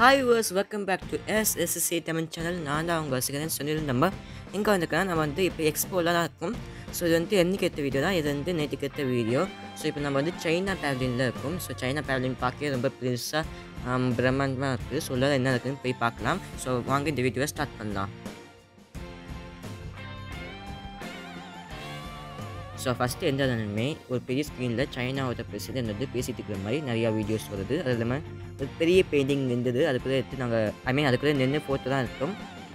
hi வர்ஸ் welcome back to S SSC Tamil channel நான் தான் அவங்க வசிக்கிறேன் சொன்னது நம்ம எங்கே வந்துருக்கேன் நம்ம வந்து இப்போ எக்ஸ்போவில் தான் இருக்கும் ஸோ இது வந்து என்னைக்கு எடுத்த வீடியோ தான் இது வந்து நேற்றுக்கு எடுத்த வீடியோ ஸோ இப்போ நம்ம வந்து சைனா பேவ்லினில் இருக்கும் ஸோ சைனா பேவ்லின் பார்க்கவே ரொம்ப பெருசாக பிரம்மாண்டமாக இருக்குது ஸோ உள்ளார என்ன இருக்குன்னு போய் பார்க்கலாம் ஸோ வாங்க இந்த வீடியோவை ஸ்டார்ட் பண்ணலாம் ஸோ ஃபஸ்ட்டு எந்த இடமே ஒரு பெரிய ஸ்க்ரீனில் சைனாவோட பிரசிடென்ட் வந்து பேசிட்டு இருக்கிற மாதிரி நிறையா வீடியோஸ் வருது அது இல்லாமல் ஒரு பெரிய பெயிண்டிங் இருந்தது அதுக்குள்ளே எடுத்து நாங்கள் ஐ மீன் அதுக்குள்ளே நின்று ஃபோட்டோ தான் இருக்கும்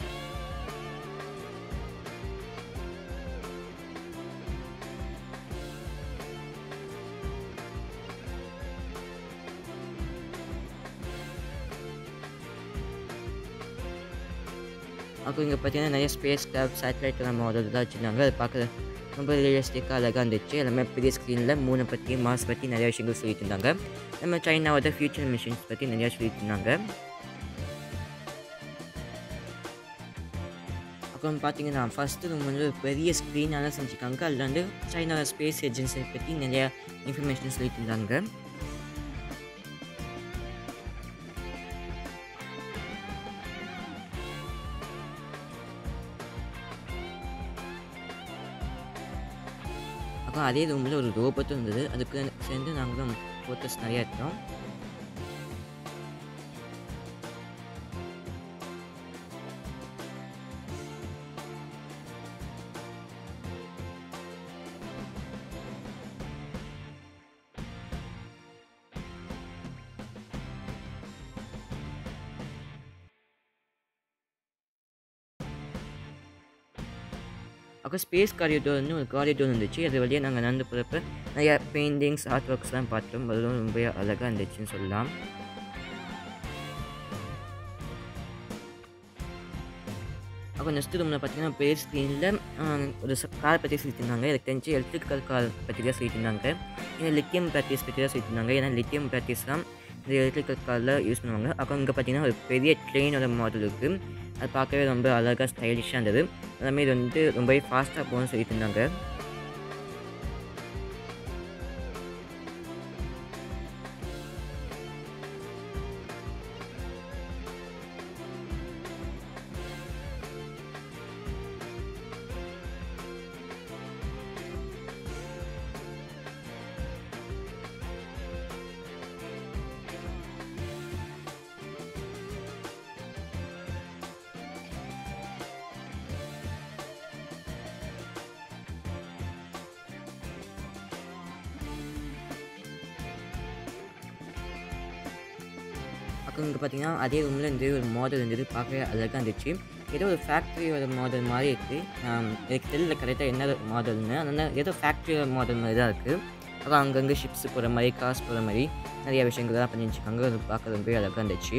அப்புறம் இங்கே பார்த்தீங்கன்னா நிறைய ஸ்பேஸ் கிராஃப்ட் சேட்டலைட் மாடல் தான் வச்சுருந்தாங்க அது பார்க்க ரொம்ப ரியலிஸ்டிக்காக அழகாக இருந்துச்சு எல்லாமே பெரிய ஸ்க்ரீனில் மூணை பற்றி மாஸ் பற்றி நிறைய விஷயங்கள் சொல்லிட்டு இருந்தாங்க நம்ம சைனாவோட ஃபியூச்சர் மிஷின்ஸ் பற்றி நிறையா சொல்லிட்டு இருந்தாங்க அப்புறம் பார்த்தீங்கன்னா ஃபஸ்ட்டு ரூம் வந்து ஒரு பெரிய ஸ்க்ரீனால செஞ்சுருக்காங்க அதில் வந்து சைனாவோட ஸ்பேஸ் ஏஜென்சி பற்றி நிறையா இன்ஃபர்மேஷன் சொல்லிட்டு இருந்தாங்க அப்புறம் அதே ரூமில் ஒரு ரோபோட்டும் இருந்தது அதுக்கு சேர்ந்து நாங்களும் ஃபோட்டோஸ் நிறையா எடுத்தோம் அப்புறம் ஸ்பேஸ் காரிடோர்னு ஒரு காரிடோர் இருந்துச்சு அது வழியாக நாங்கள் நடந்து போகிறப்ப நிறையா பெயிண்டிங்ஸ் ஆர்ட் ஒர்க்ஸ்லாம் பார்த்தோம் அதுவும் ரொம்ப அழகாக இருந்துச்சுன்னு சொல்லலாம் அப்போ நெக்ஸ்ட் ரூமில் பார்த்தீங்கன்னா பெரிய ஸ்க்ரீனில் ஒரு கார் பற்றி சொல்லியிருந்தாங்க எனக்கு தெரிஞ்சு எலக்ட்ரிக்கல் கார் பற்றி தான் சொல்லியிருந்தாங்க ஏன்னா லித்தியம் ப்ராக்டிஸ் பற்றி தான் சொல்லியிருந்தாங்க ஏன்னா லித்தியம் ப்ராக்டிஸ் தான் இந்த எலக்ட்ரிக்கல் காரில் யூஸ் பண்ணுவாங்க அப்புறம் இங்கே பார்த்தீங்கன்னா ஒரு பெரிய ட்ரெயினோட மாடல் இருக்குது அது பார்க்கவே ரொம்ப அழகாக ஸ்டைலிஷாக இருந்தது எல்லாமே இது வந்து ரொம்பவே ஃபாஸ்ட்டாக போகணும்னு சொல்லிட்டு இருந்தாங்க அப்புறம் இங்கே பார்த்தீங்கன்னா அதே ரூமில் இருந்து ஒரு மாடல் இருந்தது பார்க்கவே அழகாக இருந்துச்சு ஏதோ ஒரு ஃபேக்ட்ரியோட மாடல் மாதிரி இருக்குது எனக்கு தெரியல கரெக்டாக என்ன மாடல்னு அதனால் ஏதோ ஃபேக்ட்ரியோட மாடல் மாதிரி தான் இருக்குது அப்புறம் அங்கங்கே ஷிப்ஸ் போகிற மாதிரி காசு போகிற மாதிரி நிறைய விஷயங்கள் தான் பண்ணி வச்சுருக்காங்க அது பார்க்க ரொம்ப அழகாக இருந்துச்சு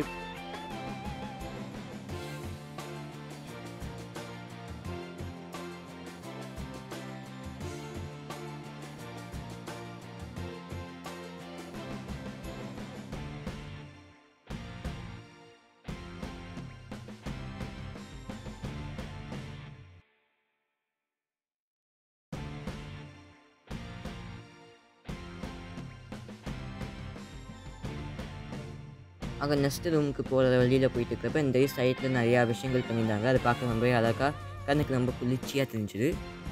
அங்கே நெக்ஸ்ட் ரூமுக்கு போகிற வழியில் போயிட்டு இருக்கிறப்ப இந்த சைட்டில் நிறையா விஷயங்கள் பண்ணியிருந்தாங்க அதை பார்க்க ரொம்ப அழகாக கண்ணுக்கு ரொம்ப குளிர்ச்சியாக தெரிஞ்சுது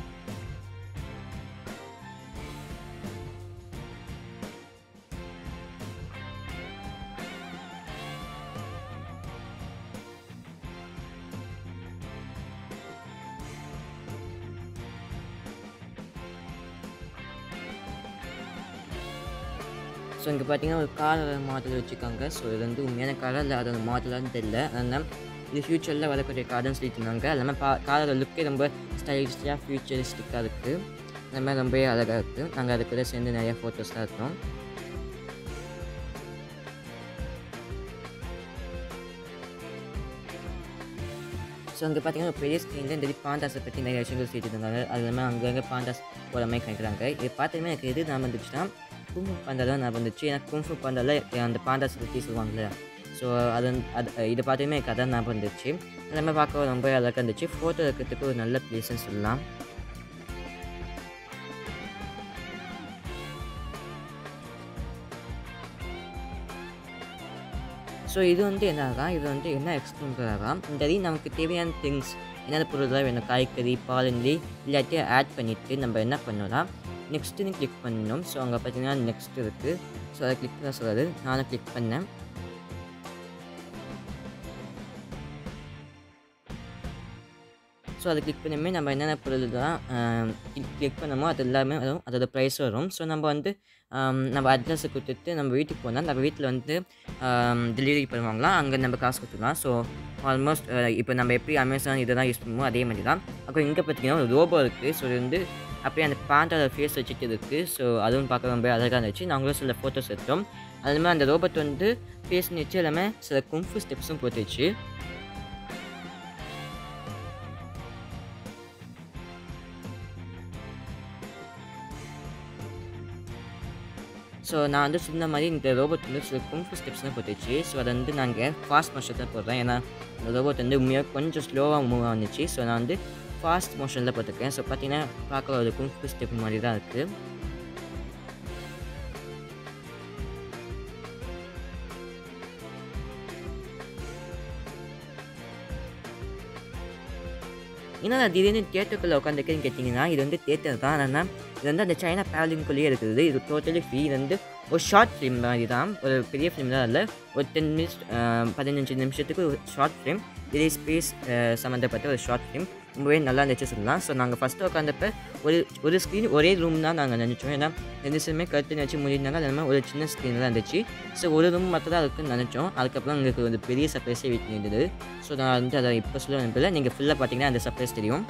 ஸோ இங்கே பார்த்தீங்கன்னா ஒரு கார் மாடல் வச்சுருக்காங்க ஸோ இது வந்து உண்மையான காராக இல்லை அதோட மாடலான்னு தெரியல அதனால் இது ஃப்யூச்சரில் வரக்கூடிய கார்டன் சொல்லிட்டு இருந்தாங்க அது இல்லாமல் பா காரோட லுக்கே ரொம்ப ஸ்டைலிஷ்டாக ஃப்யூச்சரிஸ்டிக்காக இருக்குது அந்த மாதிரி ரொம்பவே அழகாக இருக்குது நாங்கள் அது கூட சேர்ந்து நிறையா ஃபோட்டோஸ்லாம் எடுத்தோம் ஸோ அங்கே பார்த்தீங்கன்னா பெரிய ஸ்க்ரீனில் இந்த பாண்டாஸை பற்றி நிறைய விஷயங்கள் சொல்லிட்டு இருந்தாங்க அது இல்லாமல் அங்கங்கே பாண்டாஸ் போகிற மாதிரி காமிக்கிறாங்க இது பார்த்தீங்கன்னா எனக்கு எது நான் வந்துச்சுன்னா குங்ஃபு பாண்டா தான் நான் வந்துச்சு எனக்கு குங்ஃபு பாண்டாவில் அந்த பாண்டாஸ் பற்றி சொல்லுவாங்கள்ல ஸோ அது அது இதை பார்த்துமே எனக்கு அதான் ஞாபகம் இருந்துச்சு எல்லாமே பார்க்க ரொம்ப அழகாக இருந்துச்சு ஃபோட்டோ எடுக்கிறதுக்கு ஒரு நல்ல பிளேஸ்ன்னு சொல்லலாம் ஸோ இது வந்து என்னதான் இது வந்து என்ன எக்ஸ்பிளைன் இந்த இது நமக்கு தேவையான திங்ஸ் என்னென்ன பொருள்லாம் வேணும் காய்கறி பாலந்தி எல்லாத்தையும் ஆட் பண்ணிவிட்டு நம்ம என்ன பண்ணோம்னா நெக்ஸ்ட்டுன்னு கிளிக் பண்ணணும் ஸோ அங்கே பார்த்தீங்கன்னா நெக்ஸ்ட் இருக்குது ஸோ அதை கிளிக் பண்ண சொல்லுது நானும் கிளிக் பண்ணேன் ஸோ அதை கிளிக் பண்ணுமே நம்ம என்னென்ன பொருள்லாம் கிளிக் பண்ணமோ அது எல்லாமே வரும் அதோட ப்ரைஸ் வரும் ஸோ நம்ம வந்து நம்ம அட்ரஸை கொடுத்துட்டு நம்ம வீட்டுக்கு போனால் நம்ம வீட்டில் வந்து டெலிவரி பண்ணுவாங்களாம் அங்கே நம்ம காசு கொடுத்துக்கலாம் ஸோ ஆல்மோஸ்ட் இப்போ நம்ம எப்படி அமேசான் இதெல்லாம் யூஸ் பண்ணுவோம் அதே மாதிரி தான் அப்புறம் இங்கே பார்த்தீங்கன்னா ஒரு ரோபோ இருக்குது ஸோ இது வந்து அப்படியே அந்த பேண்டோட ஃபேஸ் வச்சுட்டு இருக்குது ஸோ அதுவும் பார்க்க ரொம்ப அழகாக இருந்துச்சு நாங்களும் சில ஃபோட்டோஸ் எடுத்தோம் அது மாதிரி அந்த ரோபோட் வந்து ஃபேஸ் வச்சு எல்லாமே சில கும்ஃபு ஸ்டெப்ஸும் போட்டுச்சு ஸோ நான் வந்து சொன்ன மாதிரி இந்த ரோபோட் வந்து சில கும்ஃபு ஸ்டெப்ஸ்லாம் போட்டுச்சு ஸோ அதை வந்து நாங்கள் ஃபாஸ்ட் மோஷன் தான் போடுறேன் ஏன்னா இந்த ரோபோட் வந்து உண்மையாக கொஞ்சம் ஸ்லோவாக மூவ் ஆனிச்சு ஸோ நான் வந்து ஃபாஸ்ட் மோஷனில் போட்டிருக்கேன் ஸோ பார்த்தீங்கன்னா பார்க்க ஒரு கும்ஃபு ஸ்டெப் மாதிரி தான் இருக்குது ஏன்னா நான் திடீர்னு தியேட்டருக்குள்ளே உட்காந்துருக்கேன்னு கேட்டிங்கன்னா இது வந்து தியேட்டர் தான் ஆனால் இது வந்து அந்த சைனா பேரலிங்குள்ளேயே இருக்குது இது டோட்டலி ஃப்ரீ இது வந்து ஒரு ஷார்ட் ஃபிலிம் தான் இதுதான் ஒரு பெரிய ஃபிலிம் தான் இல்லை ஒரு டென் மினிட்ஸ் பதினஞ்சு நிமிஷத்துக்கு ஒரு ஷார்ட் ஃபிலிம் இதே ஸ்பேஸ் சம்மந்தப்பட்ட ஒரு ஷார்ட் ஃபிலிம் ரொம்பவே நல்லா இருந்துச்சு சொல்லலாம் ஸோ நாங்கள் ஃபஸ்ட்டு உட்காந்தப்ப ஒரு ஒரு ஸ்க்ரீன் ஒரே ரூம் தான் நாங்கள் நினச்சோம் ஏன்னா ரெண்டு சைடுமே கருத்து நினச்சி முடிந்தாங்க அது மாதிரி ஒரு சின்ன ஸ்க்ரீன் தான் இருந்துச்சு ஸோ ஒரு ரூம் மட்டும் தான் இருக்குன்னு நினச்சோம் அதுக்கப்புறம் எங்களுக்கு ஒரு பெரிய சர்ப்ரைஸே வீட்டில் இருந்தது ஸோ நான் வந்து அதை இப்போ சொல்ல அனுப்பல நீங்கள் ஃபுல்லாக பார்த்தீங்கன்னா அந்த சர்ப்ரைஸ் தெரியும்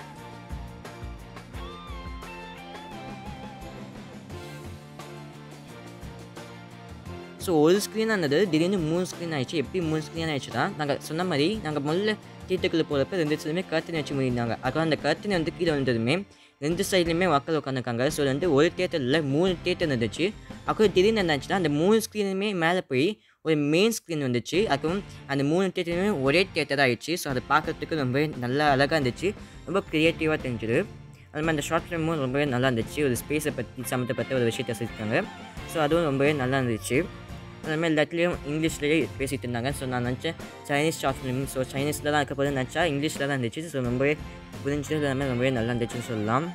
ஸோ ஒரு ஸ்க்ரீன் ஆனது திடீர்னு மூணு ஸ்க்ரீன் ஆயிடுச்சு எப்படி மூணு ஸ்க்ரீன் ஆயிடுச்சுன்னா நாங்கள் சொன்ன மாதிரி நாங்கள் முதல்ல தீட்டுக்குள்ளே போகிறப்ப ரெண்டு சைடுமே கர்த்தினை வச்சு முடிந்தாங்க அப்புறம் அந்த கர்த்தினை வந்து கீழே வந்ததுமே ரெண்டு சைட்லையுமே மக்கள் உட்காந்துருக்காங்க ஸோ வந்து ஒரு தேட்டரில் மூணு தேட்டர் இருந்துச்சு அப்புறம் திடீர்னு என்னாச்சுன்னா அந்த மூணு ஸ்க்ரீனுமே மேலே போய் ஒரு மெயின் ஸ்க்ரீன் வந்துச்சு அப்புறம் அந்த மூணு தேட்டருமே ஒரே தேட்டர் ஆயிடுச்சு ஸோ அதை பார்க்கறதுக்கு ரொம்ப நல்லா அழகாக இருந்துச்சு ரொம்ப க்ரியேட்டிவாக தெரிஞ்சுது அது மாதிரி அந்த ஷார்ட் ஃபிலிமும் ரொம்பவே நல்லா இருந்துச்சு ஒரு ஸ்பேஸை பற்றி சம்மந்தப்பட்ட ஒரு விஷயத்தை செஞ்சுருக்காங்க ஸோ அதுவும் ரொம்பவே நல்லா இருந்துச்சு அது மாதிரி எல்லாத்துலேயும் இங்கிலீஷ்லேயே பேசிகிட்டு இருந்தாங்க ஸோ நான் நினச்சேன் சைனீஸ் ஷார்ட் ஃபிலிம் ஸோ சைனீஸில் தான் இருக்க போது நினச்சா இங்கிலீஷில் தான் இருந்துச்சு ஸோ ரொம்பவே புரிஞ்சது எல்லாமே ரொம்பவே நல்லா இருந்துச்சுன்னு சொல்லலாம்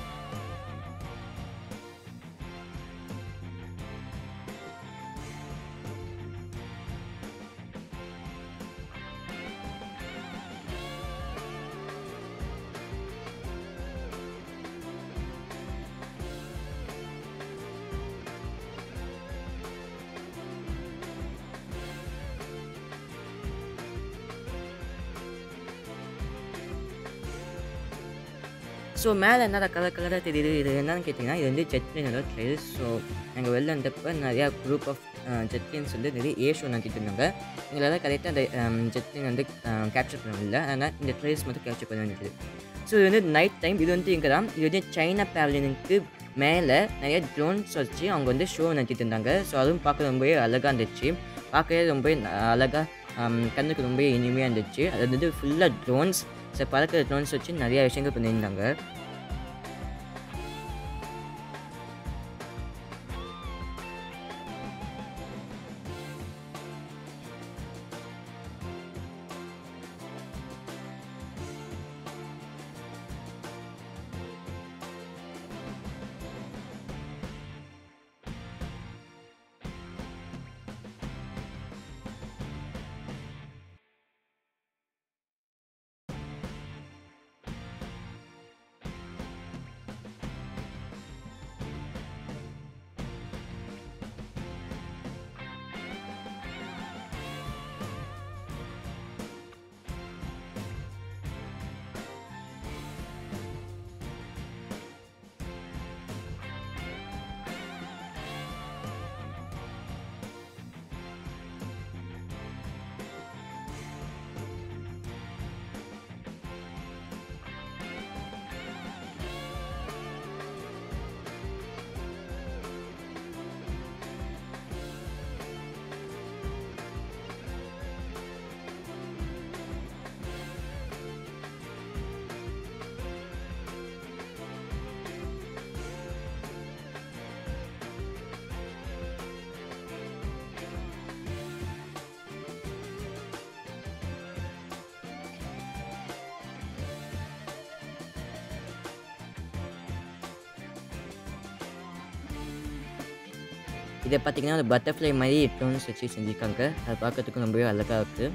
ஸோ மேலே என்னடா கலர் கலராக தெரியுது இது என்னன்னு கேட்டிங்கன்னா இது வந்து ஜெட்லினோட ட்ரெயில் ஸோ எங்கள் வெளில வந்தப்போ நிறையா குரூப் ஆஃப் ஜெட்லின்ஸ் வந்து நிறைய ஏ ஷோ நடத்திட்டு இருந்தாங்க எங்களால் கரெக்டாக அந்த ஜெட்லின் வந்து கேப்சர் பண்ண முடியல ஆனால் இந்த ட்ரெயில்ஸ் மட்டும் கேப்சர் பண்ண வேண்டியது ஸோ இது வந்து நைட் டைம் இது வந்து இங்கே தான் இது வந்து சைனா பேவலினுக்கு மேலே நிறைய ட்ரோன்ஸ் வச்சு அவங்க வந்து ஷோ நடத்திட்டு இருந்தாங்க ஸோ அதுவும் பார்க்க ரொம்பவே அழகாக இருந்துச்சு பார்க்கவே ரொம்பவே அழகாக கண்ணுக்கு ரொம்பவே இனிமையாக இருந்துச்சு அது வந்து ஃபுல்லாக ட்ரோன்ஸ் ஸோ பறக்கிற ட்ரோன்ஸ் வச்சு நிறையா விஷயங்கள் பண்ணியிருந்தாங்க இதை பார்த்தீங்கன்னா ஒரு பட்டர்ஃப்ளை மாதிரி டோன்ஸ் வச்சு செஞ்சுருக்காங்க அது பார்க்கறதுக்கு ரொம்பவே அழகாக இருக்குது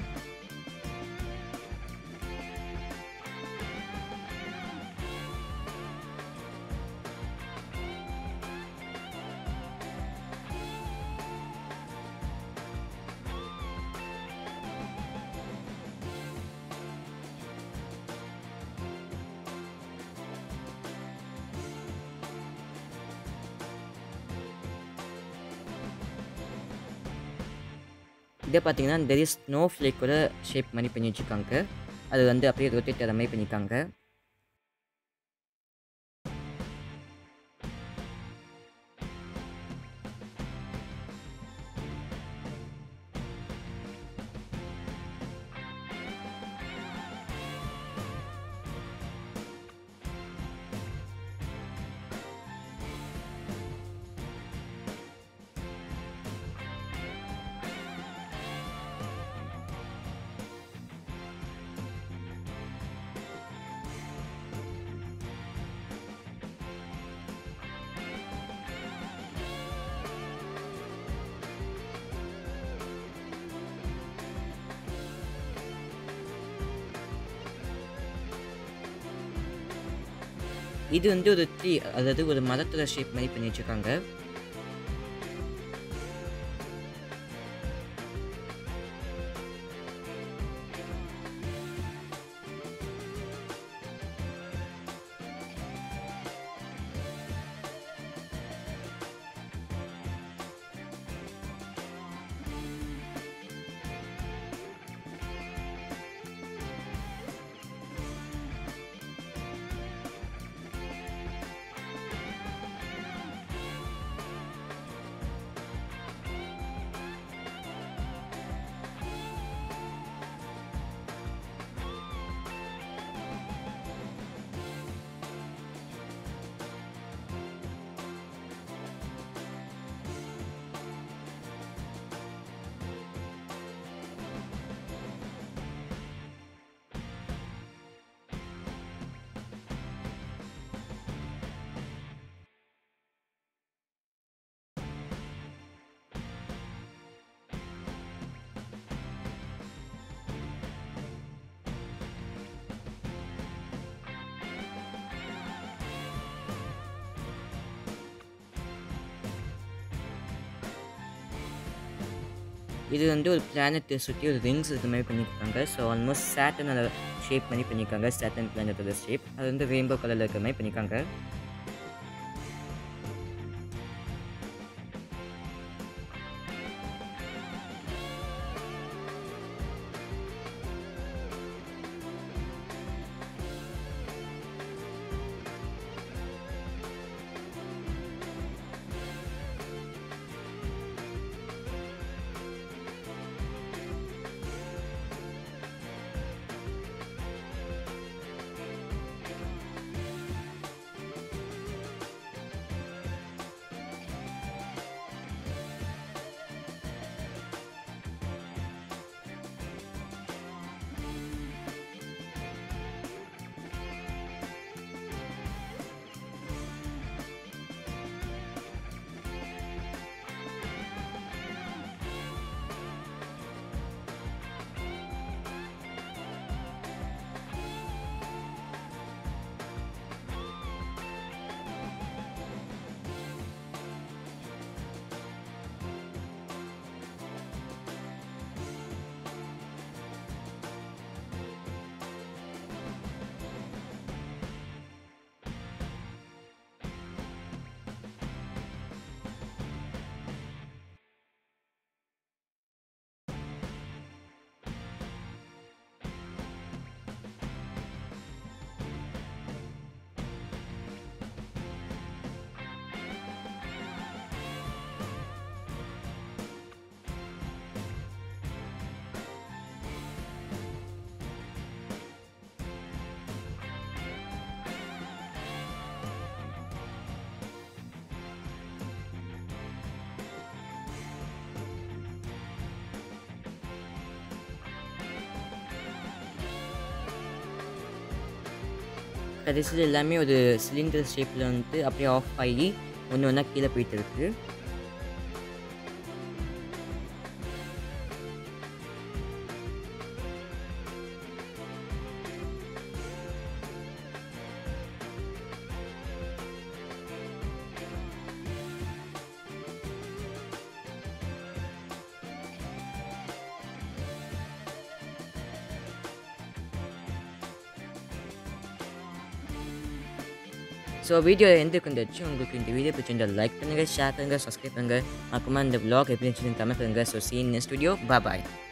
இதை பார்த்தீங்கன்னா இந்த ஸ்னோ ஃப்ளேக்கோட ஷேப் மாதிரி பண்ணி வச்சுருக்காங்க அது வந்து அப்படியே ரொட்டேட் ஆகிற மாதிரி பண்ணியிருக்காங்க இது வந்து ஒரு ட்ரீ அதாவது ஒரு மரத்தோட ஷேப் மாதிரி பண்ணி வச்சுருக்காங்க இது வந்து ஒரு பிளானெட்டை சுற்றி ஒரு ரிங்ஸ் இருக்க மாதிரி பண்ணியிருக்காங்க ஸோ ஆல்மோஸ்ட் சேட்டனோட ஷேப் பண்ணி பண்ணியிருக்காங்க சேட்டன் பிளானட்டோட ஷேப் அது வந்து ரெயின்போ கலரில் இருக்கிற மாதிரி பண்ணியிருக்காங்க கடைசியில் எல்லாமே ஒரு சிலிண்டர் ஷேப்பில் வந்துட்டு அப்படியே ஆஃப் ஆகி ஒன்று ஒன்றா கீழே போயிட்டு இருக்கு ஸோ வீடியோ எந்த வந்துச்சு உங்களுக்கு இந்த வீடியோ பிடிச்சிருந்தா லைக் பண்ணுங்கள் ஷேர் பண்ணுங்கள் சப்ஸ்கிரைப் பண்ணுங்கள் அப்புறமா இந்த vlog எப்படி இருந்துச்சுன்னு கமெண்ட் பண்ணுங்கள் ஸோ சீன் ஸ்டுடியோ பாய்